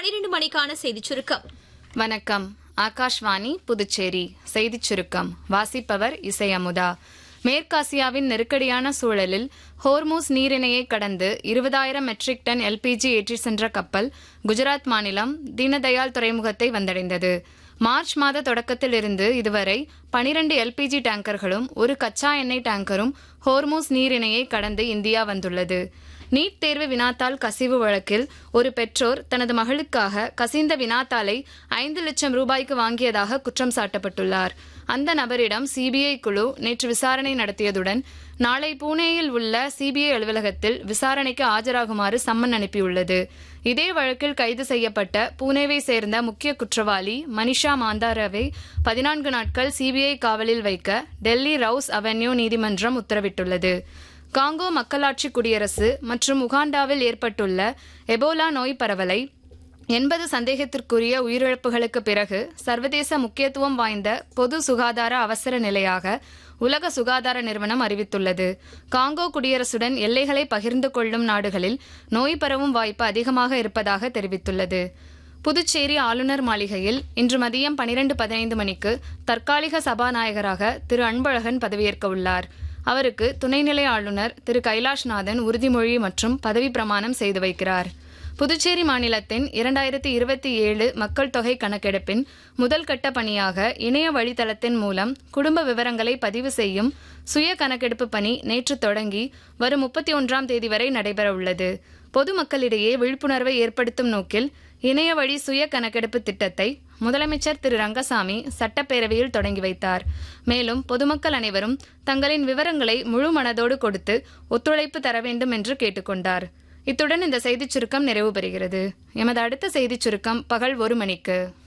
பனிரெண்டு மணிக்கான செய்திச் சுருக்கம் வணக்கம் ஆகாஷ்வாணி புதுச்சேரி செய்திச் சுருக்கம் வாசிப்பவர் இசை அமுதா மேற்காசியாவின் நெருக்கடியான சூழலில் ஹோர்மூஸ் நீரிணையை கடந்து இருபதாயிரம் மெட்ரிக் டன் எல்பிஜி ஏற்றிச் சென்ற கப்பல் குஜராத் மாநிலம் தீனதயாள் துறைமுகத்தை வந்தடைந்தது மார்ச் மாத தொடக்கத்திலிருந்து இதுவரை பனிரண்டு எல்பிஜி டேங்கர்களும் ஒரு கச்சா எண்ணெய் டேங்கரும் ஹோர்மூஸ் நீரிணையை கடந்து இந்தியா வந்துள்ளது நீட் தேர்வு வினாத்தாள் கசிவு வழக்கில் ஒரு பெற்றோர் தனது மகளுக்காக கசிந்த வினாத்தாளை ஐந்து லட்சம் ரூபாய்க்கு வாங்கியதாக குற்றம் சாட்டப்பட்டுள்ளார் அந்த நபரிடம் சிபிஐ குழு நேற்று விசாரணை நடத்தியதுடன் நாளை பூனேயில் உள்ள சிபிஐ அலுவலகத்தில் விசாரணைக்கு ஆஜராகுமாறு சம்மன் அனுப்பியுள்ளது இதே வழக்கில் கைது செய்யப்பட்ட பூனேவை சேர்ந்த முக்கிய குற்றவாளி மனிஷா மாந்தாராவை பதினான்கு நாட்கள் சிபிஐ காவலில் வைக்க டெல்லி ரவுஸ் அவென்யூ நீதிமன்றம் உத்தரவிட்டுள்ளது காங்கோ மக்களாட்சி குடியரசு மற்றும் உகாண்டாவில் ஏற்பட்டுள்ள எபோலா நோய் பரவலை எண்பது சந்தேகத்திற்குரிய உயிரிழப்புகளுக்கு பிறகு சர்வதேச முக்கியத்துவம் வாய்ந்த பொது சுகாதார அவசர நிலையாக உலக சுகாதார நிறுவனம் அறிவித்துள்ளது காங்கோ குடியரசுடன் எல்லைகளை பகிர்ந்து கொள்ளும் நாடுகளில் நோய் பரவும் வாய்ப்பு அதிகமாக இருப்பதாக தெரிவித்துள்ளது புதுச்சேரி ஆளுநர் மாளிகையில் இன்று மதியம் பனிரெண்டு பதினைந்து மணிக்கு தற்காலிக சபாநாயகராக திரு அன்பழகன் பதவியேற்க உள்ளார் அவருக்கு துணைநிலை ஆளுநர் திரு கைலாஷ்நாதன் உறுதிமொழி மற்றும் பதவி பிரமாணம் செய்து வைக்கிறார் புதுச்சேரி மாநிலத்தின் இரண்டாயிரத்தி இருபத்தி ஏழு மக்கள் தொகை கணக்கெடுப்பின் முதல் கட்ட பணியாக இணைய வழித்தளத்தின் மூலம் குடும்ப விவரங்களை பதிவு செய்யும் சுய கணக்கெடுப்பு பணி நேற்று தொடங்கி வரும் முப்பத்தி ஒன்றாம் தேதி வரை நடைபெற உள்ளது பொதுமக்களிடையே விழிப்புணர்வை ஏற்படுத்தும் நோக்கில் இணைய வழி சுய கணக்கெடுப்பு திட்டத்தை முதலமைச்சர் திரு ரங்கசாமி சட்டப்பேரவையில் தொடங்கி வைத்தார் மேலும் பொதுமக்கள் அனைவரும் தங்களின் விவரங்களை முழு மனதோடு கொடுத்து ஒத்துழைப்பு தர வேண்டும் என்று கேட்டுக்கொண்டார் இத்துடன் இந்த செய்திச் சுருக்கம் நிறைவு பெறுகிறது எமது அடுத்த செய்திச் சுருக்கம் பகல் ஒரு மணிக்கு